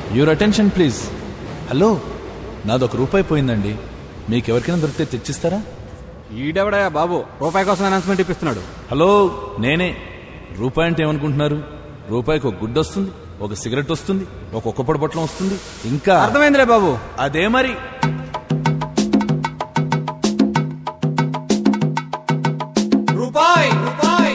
Your attention please hello నాదొక రూపాయి పోయిందండి మీకు ఎవరికైనా దొరికితే తెచ్చిస్తారా ఈడెవడయా బాబు రూపాయి కోసం అనౌన్స్మెంట్ ఇప్పిస్తున్నాడు హలో నేనే రూపాయి అంటే ఏమనుకుంటున్నారు రూపాయికి ఒక గుడ్డ వస్తుంది ఒక సిగరెట్ వస్తుంది ఒక ఒక్కపొడి బొట్లం వస్తుంది ఇంకా అర్థమైందిలే బాబు అదే మరి రూపాయి రూపాయి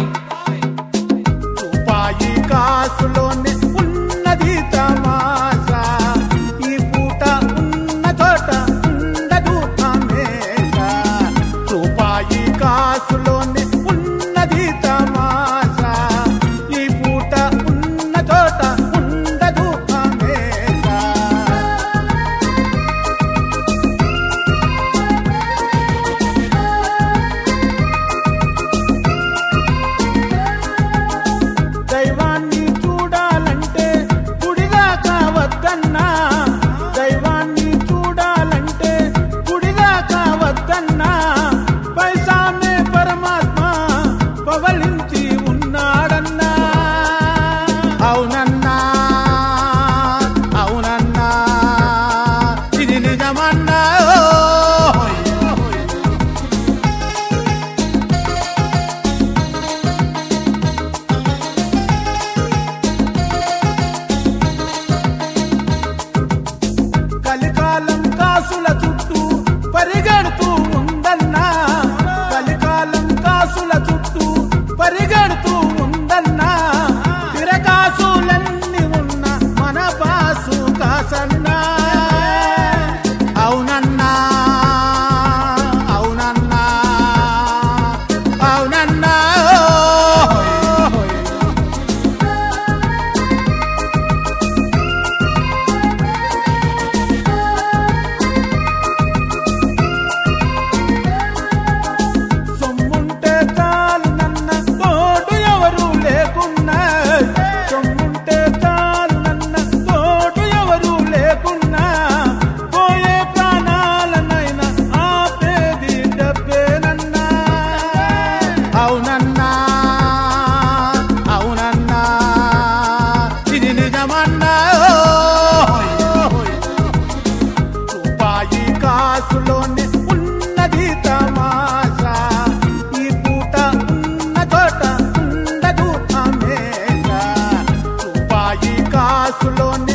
రూపాయి కాసులోనే ఉన్నది తమాషా ఈ పూట ఉన్న చోట ఉండదు తమేష రూపాయి కాసులోనే ఉన్నది తమాషా ఈ పూట ఉన్న చోట ఉండదు తమేష దైవాన్ని చూడాలంటే గుడిగా కావద్దన్నా దైవాన్ని చూడాలంటే గుడిగా కావద్దన్నా పైసామే పరమాత్మ పవలించి ఉన్నాడన్నా అవునన్నా అవునన్నా ఇది నిజమన్నా ఓ కలికాలం కాసుల చుట్టూ పరిగెడుతూ ఉందన్నా కలికాలం కాసుల చుట్టూ పరిగెడుతూ ఉందన్నా తిరకాసులన్నీ ఉన్న మన పాసు కాసన్నా అవునన్నా అవునన్నా అవునన్నా ఓయ్. సొమ్ముంటే చాలు నన్న తోడు ఎవరు లేకున్నా సొమ్ముంటే చాలు నన్న తోడు ఎవరు లేకున్నా పోయే ప్రాణాలనైనా ఆపేది డబ్బేనన్నా అవునన్నా అవునన్నా ఇది నిజమన్నా ఓయ్. రూపాయి కాసులోనే ఉన్నది తమాషా ఈ పూట ఉన్న చోట ఉండదు తమేష రూపాయి కాసులోనే